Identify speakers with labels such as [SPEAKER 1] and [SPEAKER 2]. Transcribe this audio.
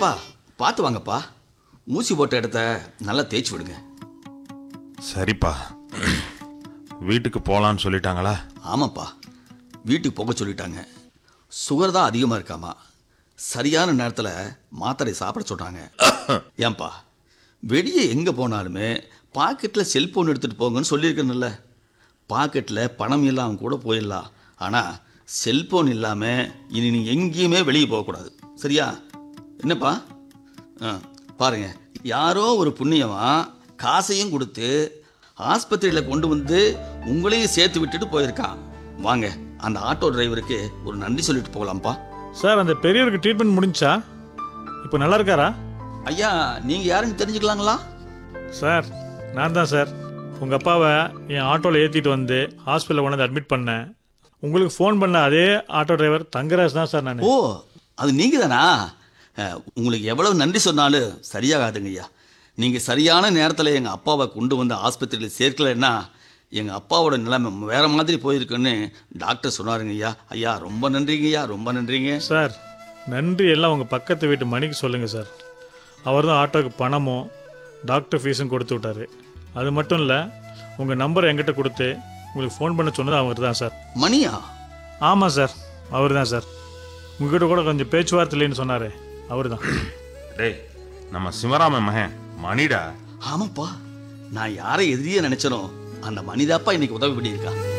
[SPEAKER 1] ஏப்பா பார்த்து வாங்கப்பா ஊசி போட்ட இடத்த நல்லா தேய்ச்சி விடுங்க
[SPEAKER 2] சரிப்பா வீட்டுக்கு போகலான்னு சொல்லிட்டாங்களா
[SPEAKER 1] ஆமாப்பா வீட்டுக்கு போக சொல்லிட்டாங்க சுகர் தான் அதிகமாக இருக்காமா சரியான நேரத்தில் மாத்திரை சாப்பிட சொல்கிறாங்க ஏன்பா வெளியே எங்கே போனாலுமே பாக்கெட்டில் செல்போன் எடுத்துகிட்டு போங்கன்னு சொல்லியிருக்கேன்ல பாக்கெட்டில் பணம் இல்லாமல் கூட போயிடலாம் ஆனால் செல்போன் இல்லாமல் இனி நீ எங்கேயுமே வெளியே போகக்கூடாது சரியா என்னப்பா ஆ பாருங்க யாரோ ஒரு புண்ணியமா காசையும் கொடுத்து ஆஸ்பத்திரியில் கொண்டு வந்து உங்களையும் சேர்த்து விட்டுட்டு போயிருக்கான் வாங்க அந்த ஆட்டோ டிரைவருக்கு ஒரு நன்றி சொல்லிட்டு போகலாம்ப்பா
[SPEAKER 3] சார் அந்த பெரியவருக்கு ட்ரீட்மெண்ட் முடிஞ்சா இப்போ நல்லா இருக்காரா
[SPEAKER 1] ஐயா நீங்கள் யாருன்னு தெரிஞ்சுக்கலாங்களா
[SPEAKER 3] சார் நான் தான் சார் உங்கள் அப்பாவை என் ஆட்டோவில் ஏற்றிட்டு வந்து ஹாஸ்பிட்டலில் கொண்டு வந்து அட்மிட் பண்ணேன் உங்களுக்கு ஃபோன் பண்ண அதே ஆட்டோ டிரைவர் தங்கராஜ் தான் சார் நான்
[SPEAKER 1] ஓ அது நீங்கள் தானா அஹ், உங்களுக்கு எவ்வளவு நன்றி சொன்னாலும் சரியாகாதுங்க ஐயா நீங்கள் சரியான நேரத்தில் எங்கள் அப்பாவை கொண்டு வந்து ஆஸ்பத்திரியில் சேர்க்கலைன்னா எங்கள் அப்பாவோட நிலைமை வேறு மாதிரி போயிருக்குன்னு டாக்டர் சொன்னாருங்க ஐயா ஐயா ரொம்ப நன்றிங்க ஐயா ரொம்ப நன்றிங்க
[SPEAKER 3] சார் நன்றி எல்லாம் உங்கள் பக்கத்து வீட்டு மணிக்கு சொல்லுங்கள் சார் அவர் தான் ஆட்டோக்கு பணமும் டாக்டர் ஃபீஸும் கொடுத்து விட்டாரு அது மட்டும் இல்லை உங்கள் நம்பர் என்கிட்ட கொடுத்து உங்களுக்கு ஃபோன் பண்ண சொன்னது அவர் தான் சார்
[SPEAKER 1] மணியா
[SPEAKER 3] ஆமாம் சார் அவர் தான் சார் உங்ககிட்ட கூட கொஞ்சம் பேச்சுவார்த்தை இல்லைன்னு சொன்னார் அவர் தான்
[SPEAKER 2] டேய் நம்ம சிவராமன் மகன் மணிடா
[SPEAKER 1] ஆமாப்பா நான் யாரை எதிரியே நினைச்சனோ அந்த மனிதாப்பா இன்னைக்கு உதவி பண்ணியிருக்கா